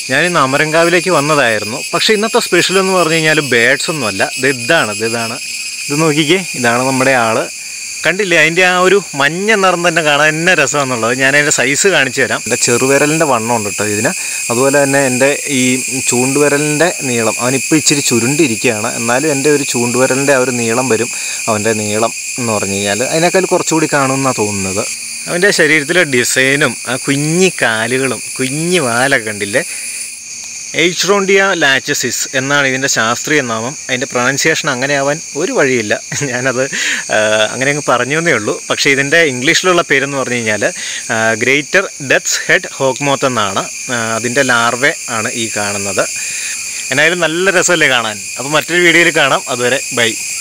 ഞാൻ ഇന്ന് അമരങ്കാവിലേക്ക് വന്നതായിരുന്നു പക്ഷേ ഇന്നത്തെ സ്പെഷ്യൽ എന്ന് പറഞ്ഞു കഴിഞ്ഞാൽ ബേഡ്സ് ഒന്നുമല്ല ഇത് ഇതാണ് ഇത് ഇതാണ് ഇത് നോക്കിക്കേ ഇതാണ് നമ്മുടെ ആള് കണ്ടില്ലേ അതിൻ്റെ ആ ഒരു മഞ്ഞ നിറം തന്നെ കാണാൻ എന്നെ രസമാണെന്നുള്ളത് ഞാൻ അതിൻ്റെ സൈസ് കാണിച്ചു തരാം എൻ്റെ ചെറുവിരലിൻ്റെ വണ്ണം ഉണ്ട് കേട്ടോ ഇതിന് അതുപോലെ തന്നെ എൻ്റെ ഈ ചൂണ്ടുവിരലിൻ്റെ നീളം അവനിപ്പോൾ ഇച്ചിരി ചുരുണ്ടിരിക്കുകയാണ് എന്നാലും എൻ്റെ ഒരു ചൂണ്ടുവിരലിൻ്റെ ആ ഒരു നീളം വരും അവൻ്റെ നീളം എന്ന് പറഞ്ഞു കഴിഞ്ഞാൽ അതിനേക്കാൾ കുറച്ചുകൂടി കാണുമെന്നാണ് തോന്നുന്നത് അവൻ്റെ ശരീരത്തിലെ ഡിസൈനും ആ കുഞ്ഞി കാലുകളും കുഞ്ഞി വാലൊക്കെ കണ്ടില്ലേ എയ്ച്ച്റോണ്ടിയ ലാച്ചസിസ് എന്നാണ് ഇതിൻ്റെ ശാസ്ത്രീയ നാമം അതിൻ്റെ പ്രൊനൗൺസിയേഷൻ അങ്ങനെ ആവാൻ ഒരു വഴിയില്ല ഞാനത് ആ, അങ്ങനെ അങ്ങ് പറഞ്ഞു എന്നേ ഉള്ളൂ പക്ഷേ ഇതിൻ്റെ ഇംഗ്ലീഷിലുള്ള പേരെന്ന് പറഞ്ഞു കഴിഞ്ഞാൽ ഗ്രേറ്റർ ഡെത്ത്സ് ഹെഡ് ഹോക്മോത്ത് എന്നാണ് ആ, അതിൻ്റെ ലാർവെ ആണ് ഈ കാണുന്നത് എന്നായാലും നല്ല രസമല്ലേ കാണാൻ അപ്പോൾ മറ്റൊരു വീഡിയോയിൽ കാണാം അതുവരെ ബൈ